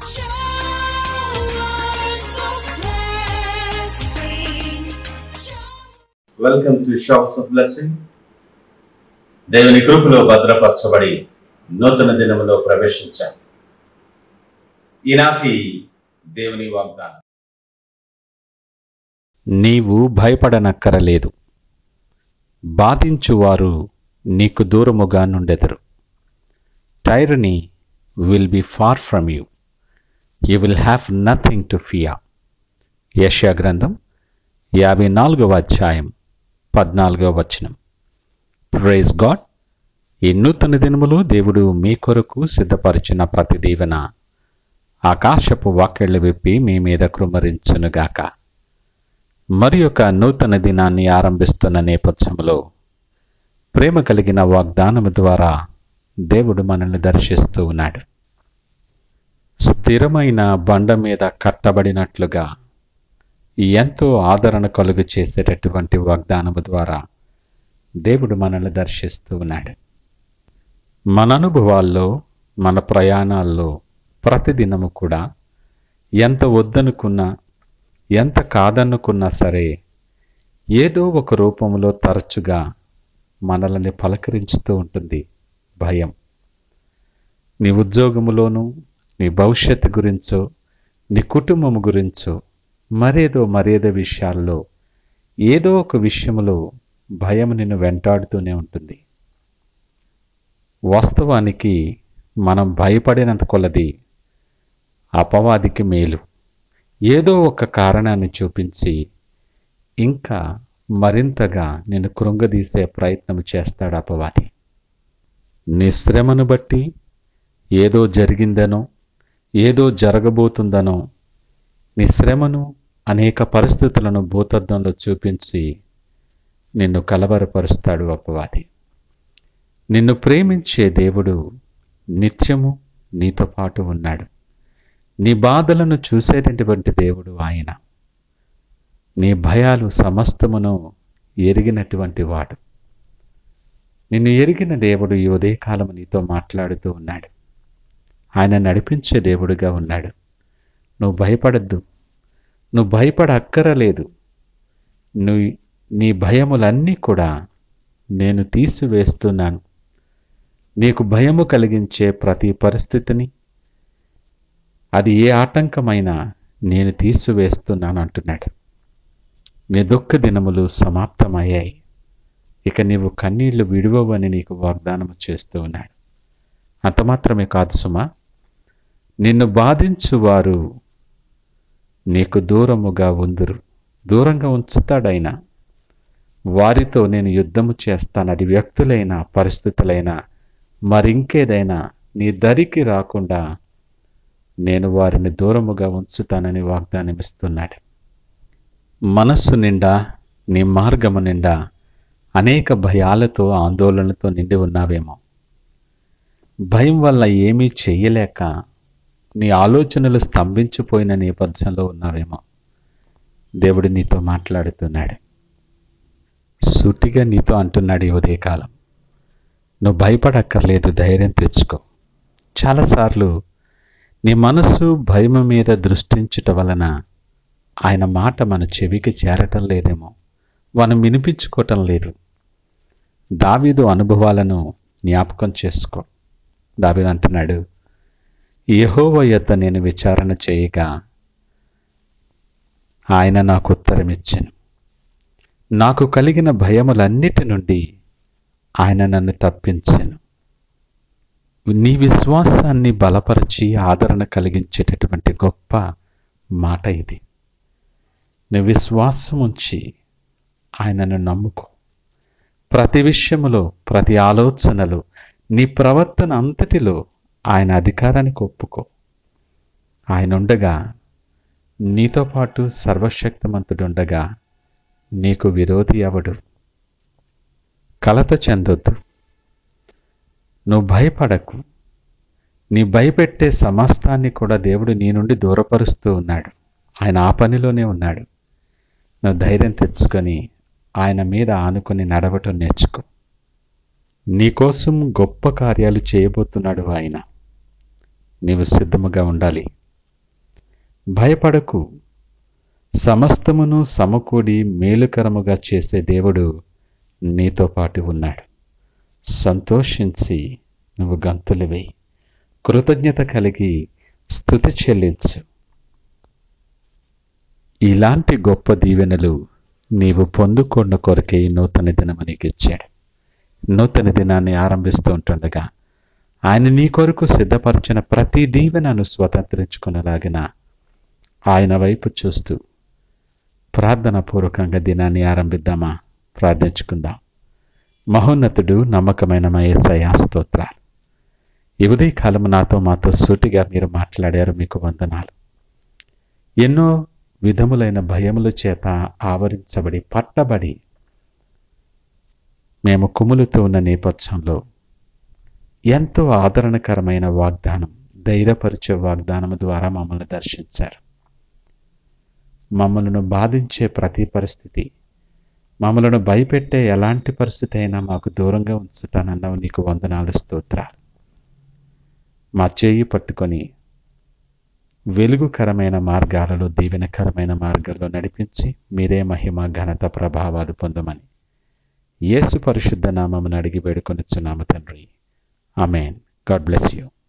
Showers of blessing. Welcome to showers of blessing దేవుని కృపలో భద్రపరచబడి నూతన దినములో ప్రవేశించాం ఈనాటి దేవుని వాగ్దానం నీవు భయపడనక్కరలేదు బాధించువారు నీకు దూరముగా నుండెదరు tyranny will be far from you you will have nothing to fear యష్యా గ్రంథం యాభై నాలుగవ అధ్యాయం పద్నాలుగవ వచనం ప్రైజ్ గాడ్ ఈ నూతన దినములు దేవుడు మీ కొరకు సిద్ధపరిచిన ప్రతి దీవెన ఆకాశపు వాక్యళ్ళు విప్పి మీ మీద కృమరించునుగాక మరి ఒక నూతన దినాన్ని ఆరంభిస్తున్న నేపథ్యంలో ప్రేమ కలిగిన వాగ్దానము ద్వారా దేవుడు మనల్ని దర్శిస్తూ ఉన్నాడు స్థిరమైన బండ మీద కట్టబడినట్లుగా ఎంతో ఆదరణ కలుగు చేసేటటువంటి వాగ్దానము ద్వారా దేవుడు మనల్ని దర్శిస్తూ ఉన్నాడు మన అనుభవాల్లో మన ప్రయాణాల్లో ప్రతిదినము కూడా ఎంత వద్దనుకున్నా ఎంత కాదనుకున్నా సరే ఏదో ఒక రూపంలో తరచుగా మనల్ని పలకరించుతూ ఉంటుంది భయం నీ ఉద్యోగములోనూ నీ భవిష్యత్తు గురించో నీ కుటుంబం గురించో మరేదో మరేదో విషయాల్లో ఏదో ఒక విషయంలో భయం నిన్ను వెంటాడుతూనే ఉంటుంది వాస్తవానికి మనం భయపడినంత కొలది అపవాదికి మేలు ఏదో ఒక కారణాన్ని చూపించి ఇంకా మరింతగా నిన్ను కృంగదీసే ప్రయత్నం చేస్తాడు అపవాది నీ శ్రమను బట్టి ఏదో జరిగిందనో ఏదో జరగబోతుందనో నీ శ్రమను అనేక పరిస్థితులను భూతద్దంలో చూపించి నిన్ను కలవరపరుస్తాడు అపవాది నిన్ను ప్రేమించే దేవుడు నిత్యము నీతో పాటు ఉన్నాడు నీ బాధలను చూసేటటువంటి దేవుడు ఆయన నీ భయాలు సమస్తమును ఎరిగినటువంటి వాడు నిన్ను ఎరిగిన దేవుడు ఈ ఉదయకాలము నీతో మాట్లాడుతూ ఉన్నాడు ఆయన నడిపించే దేవుడుగా ఉన్నాడు నువ్వు భయపడద్దు నువ్వు భయపడ అక్కరలేదు నువ్వు నీ భయములన్నీ కూడా నేను తీసివేస్తున్నాను నీకు భయము కలిగించే ప్రతి పరిస్థితిని అది ఏ ఆటంకమైనా నేను తీసివేస్తున్నాను అంటున్నాడు నీ దుఃఖ దినములు సమాప్తమయ్యాయి ఇక నీవు కన్నీళ్లు విడువవని నీకు వాగ్దానం చేస్తూ ఉన్నాడు అంత మాత్రమే కాదు సుమా నిన్ను బాధించువారు నీకు దూరముగా ఉందురు దూరంగా ఉంచుతాడైనా వారితో నేను యుద్ధము చేస్తాను అది వ్యక్తులైనా పరిస్థితులైనా మరింకేదైనా నీ దరికి రాకుండా నేను వారిని దూరముగా ఉంచుతానని వాగ్దానం ఇస్తున్నాడు మనస్సు నిండా నీ మార్గము నిండా అనేక భయాలతో ఆందోళనతో నిండి ఉన్నావేమో భయం వల్ల ఏమీ చెయ్యలేక నీ ఆలోచనలు స్తంభించిపోయిన నేపథ్యంలో ఉన్నావేమో దేవుడు నీతో మాట్లాడుతున్నాడు సూటిగా నీతో అంటున్నాడు ఈ ఉదయకాలం నువ్వు భయపడక్కర్లేదు ధైర్యం తెచ్చుకో చాలాసార్లు నీ మనసు భయం మీద దృష్టించుట వలన ఆయన మాట మన చెవికి చేరటం లేదేమో మనం వినిపించుకోవటం లేదు దావీదు అనుభవాలను జ్ఞాపకం చేసుకో దావీదు అంటున్నాడు యెహోవ యొద్ద నేను విచారణ చేయగా ఆయన నాకు ఉత్తరం ఇచ్చాను నాకు కలిగిన భయములన్నిటి నుండి ఆయన నన్ను తప్పించాను నీ విశ్వాసాన్ని బలపరిచి ఆదరణ కలిగించేటటువంటి గొప్ప మాట ఇది నీ విశ్వాసం ఉంచి ఆయనను నమ్ముకో ప్రతి విషయములో ప్రతి ఆలోచనలో నీ ప్రవర్తన అంతటిలో ఆయన అధికారానికి ఒప్పుకో ఆయన ఉండగా నీతో పాటు సర్వశక్తిమంతుడుండగా నీకు విరోధి ఎవడు కలత చెందొద్దు నువ్వు భయపడకు నీ భయపెట్టే సమస్తాన్ని కూడా దేవుడు నీ నుండి దూరపరుస్తూ ఉన్నాడు ఆయన ఆ పనిలోనే ఉన్నాడు నువ్వు ధైర్యం తెచ్చుకొని ఆయన మీద ఆనుకొని నడవటం నేర్చుకో నీకోసం గొప్ప కార్యాలు చేయబోతున్నాడు ఆయన నీవు సిద్ధముగా ఉండాలి భయపడకు సమస్తమును సమకూడి మేలుకరముగా చేసే దేవుడు నీతో పాటు ఉన్నాడు సంతోషించి నువ్వు గంతులు వేయి కృతజ్ఞత కలిగి స్థుతి చెల్లించు ఇలాంటి గొప్ప దీవెనలు నీవు పొందుకున్న కొరకే ఈ నూతన దినం నీకు ఇచ్చాడు నూతన దినాన్ని ఆరంభిస్తూ ఉంటుండగా ఆయన నీ కొరకు సిద్ధపరిచిన ప్రతి దీవెనను స్వతంత్రించుకునేలాగిన ఆయన వైపు చూస్తూ ప్రార్థన పూర్వకంగా దినాన్ని ఆరంభిద్దామా ప్రార్థించుకుందాం మహోన్నతుడు నమ్మకమైన మయేసయ స్తోత్రాలు ఈ ఉదయకాలం నాతో మాతో సూటిగా మీరు మాట్లాడారు మీకు వందనాలు ఎన్నో విధములైన భయముల చేత ఆవరించబడి పట్టబడి మేము కుములుతూ ఉన్న నేపథ్యంలో ఎంతో ఆదరణకరమైన వాగ్దానం ధైర్యపరిచే వాగ్దానం ద్వారా మమ్మల్ని దర్శించారు మమ్మల్ని బాధించే ప్రతి పరిస్థితి మమ్మలను భయపెట్టే ఎలాంటి పరిస్థితి అయినా మాకు దూరంగా ఉంచుతానన్నావు నీకు వందనాలు స్తోత్రాలు మా చేయి పట్టుకొని వెలుగుకరమైన మార్గాలలో దీవెనకరమైన మార్గాల్లో నడిపించి మీరే మహిమ ఘనత ప్రభావాలు పొందమని యేసు పరిశుద్ధ నామమును అడిగి వేడుకొనిచున్నాము తండ్రి అమేన్ గాడ్ బ్లెస్ యూ